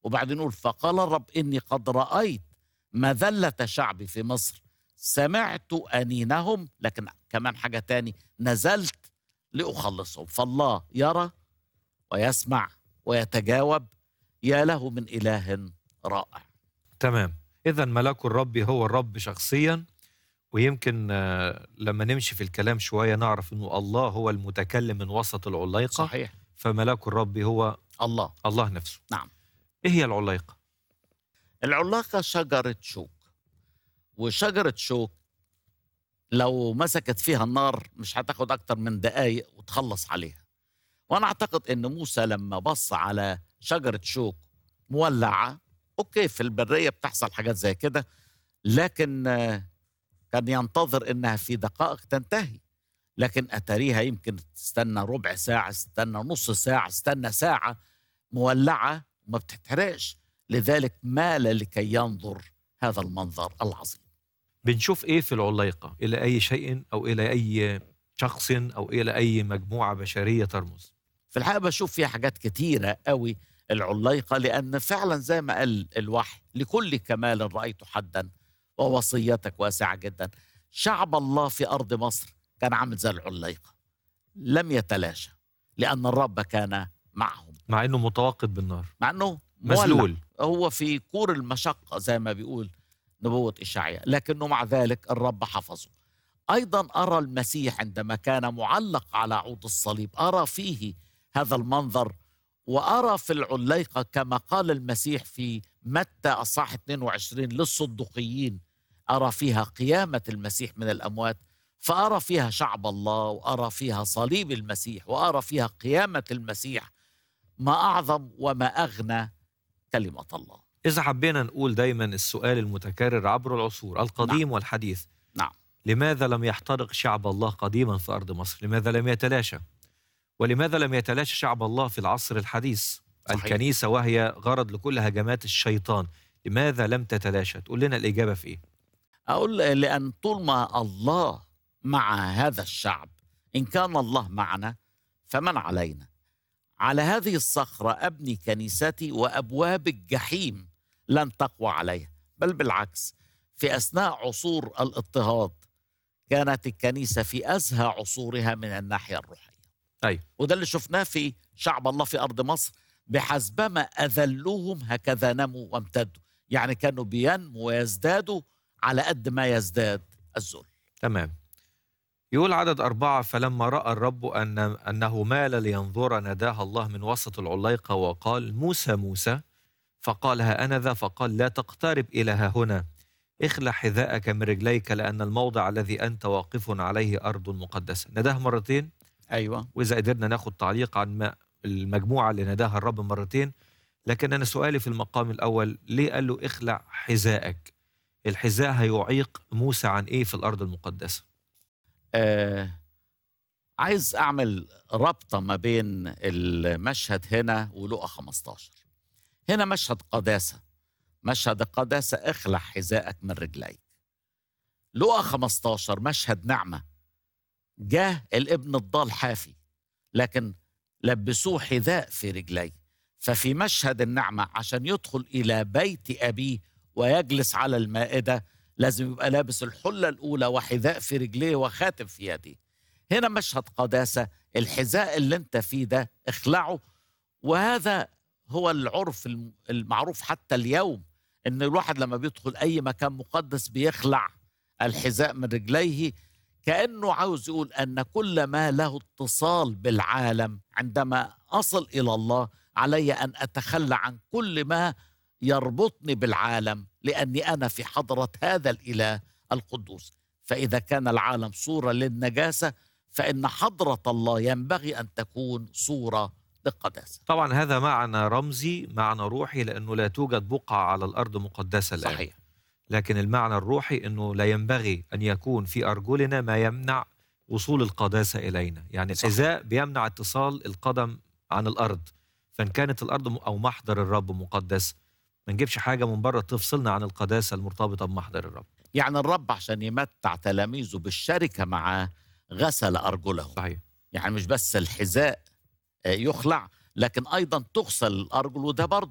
وبعدين يقول فقال الرب إني قد رأيت مذلة شعبي في مصر سمعت أنينهم لكن كمان حاجة تاني نزلت لأخلصهم فالله يرى ويسمع ويتجاوب يا له من إله رائع تمام اذا ملاك الرب هو الرب شخصيا ويمكن آه، لما نمشي في الكلام شويه نعرف انه الله هو المتكلم من وسط العليقه صحيح فملاك الرب هو الله الله نفسه نعم. ايه هي العليقه العلاقة شجرة شوك وشجرة شوك لو مسكت فيها النار مش هتاخد أكتر من دقايق وتخلص عليها وأنا أعتقد إن موسى لما بص على شجرة شوك مولعة أوكي في البرية بتحصل حاجات زي كده لكن آه، كان ينتظر إنها في دقائق تنتهي لكن أتاريها يمكن تستنى ربع ساعة استنى نص ساعة استنى ساعة مولعة وما بتتحرقش لذلك مال لكي ينظر هذا المنظر العظيم بنشوف ايه في العليقه الى اي شيء او الى اي شخص او الى اي مجموعه بشريه ترمز في الحقيقة بشوف فيها حاجات كتيرة قوي العليقة لأن فعلا زي ما قال الوحي لكل كمال رأيت حدا ووصيتك واسعة جدا شعب الله في أرض مصر كان عامل زي العليقة لم يتلاشى لأن الرب كان معهم مع انه متوقد بالنار مع أنه مولع. مذلول هو في كور المشقة زي ما بيقول نبوة إشعياء لكنه مع ذلك الرب حفظه أيضا أرى المسيح عندما كان معلق على عود الصليب أرى فيه هذا المنظر وأرى في العليقة كما قال المسيح في متى أصح 22 للصدقيين أرى فيها قيامة المسيح من الأموات فأرى فيها شعب الله وأرى فيها صليب المسيح وأرى فيها قيامة المسيح ما أعظم وما أغنى كلمة الله اذا حبينا نقول دايما السؤال المتكرر عبر العصور القديم والحديث نعم. لماذا لم يحترق شعب الله قديما في ارض مصر لماذا لم يتلاشى ولماذا لم يتلاشى شعب الله في العصر الحديث صحيح. الكنيسه وهي غرض لكل هجمات الشيطان لماذا لم تتلاشى تقول لنا الاجابه في ايه أقول لأن طول ما الله مع هذا الشعب إن كان الله معنا فمن علينا على هذه الصخرة أبني كنيستي وأبواب الجحيم لن تقوى عليها بل بالعكس في أثناء عصور الاضطهاد كانت الكنيسة في أزهى عصورها من الناحية الروحية أيوة. وده اللي شفناه في شعب الله في أرض مصر بحسبما أذلوهم هكذا نموا وامتدوا يعني كانوا بينموا ويزدادوا على قد ما يزداد الذل تمام يقول عدد أربعة فلما رأى الرب أن أنه مال لينظر ناداه الله من وسط العليقة وقال موسى موسى فقال ها أنا ذا فقال لا تقترب إلى ها هنا اخلع حذاءك من رجليك لأن الموضع الذي أنت واقف عليه أرض مقدسة نداه مرتين أيوة وإذا قدرنا ناخد تعليق عن ما المجموعة اللي ناداها الرب مرتين لكن أنا سؤالي في المقام الأول ليه قال له اخلع حذاءك الحذاء هيعيق موسى عن إيه في الأرض المقدسة آه عايز أعمل ربطة ما بين المشهد هنا ولقى 15 هنا مشهد قداسة مشهد القداسة اخلع حذاءك من رجليك لقى 15 مشهد نعمة جاه الابن الضال حافي لكن لبسوه حذاء في رجليه ففي مشهد النعمة عشان يدخل إلى بيت أبيه ويجلس على المائدة لازم يبقى لابس الحلة الأولى وحذاء في رجليه وخاتم في يديه هنا مشهد قداسة الحذاء اللي انت فيه ده اخلعه وهذا هو العرف الم- المعروف حتى اليوم ان الواحد لما بيدخل اي مكان مقدس بيخلع الحذاء من رجليه كانه عاوز يقول ان كل ما له اتصال بالعالم عندما اصل الى الله علي ان اتخلى عن كل ما يربطني بالعالم لاني انا في حضره هذا الاله القدوس فاذا كان العالم صوره للنجاسه فان حضره الله ينبغي ان تكون صوره للقداسه طبعا هذا معنى رمزي معنى روحي لأنه لا توجد بقعة على الأرض مقدسة الآن صحيح لكن المعنى الروحي أنه لا ينبغي أن يكون في أرجلنا ما يمنع وصول القداسة إلينا يعني صح. الحذاء بيمنع اتصال القدم عن الأرض فإن كانت الأرض م- أو محضر الرب مقدس ما نجيبش حاجة من بره تفصلنا عن القداسة المرتبطة بمحضر الرب يعني الرب عشان يمتع تلاميذه بالشركه معاه غسل ارجلهم صحيح يعني مش بس الحذاء آه، يخلع لكن ايضا تغسل الارجل وده برضه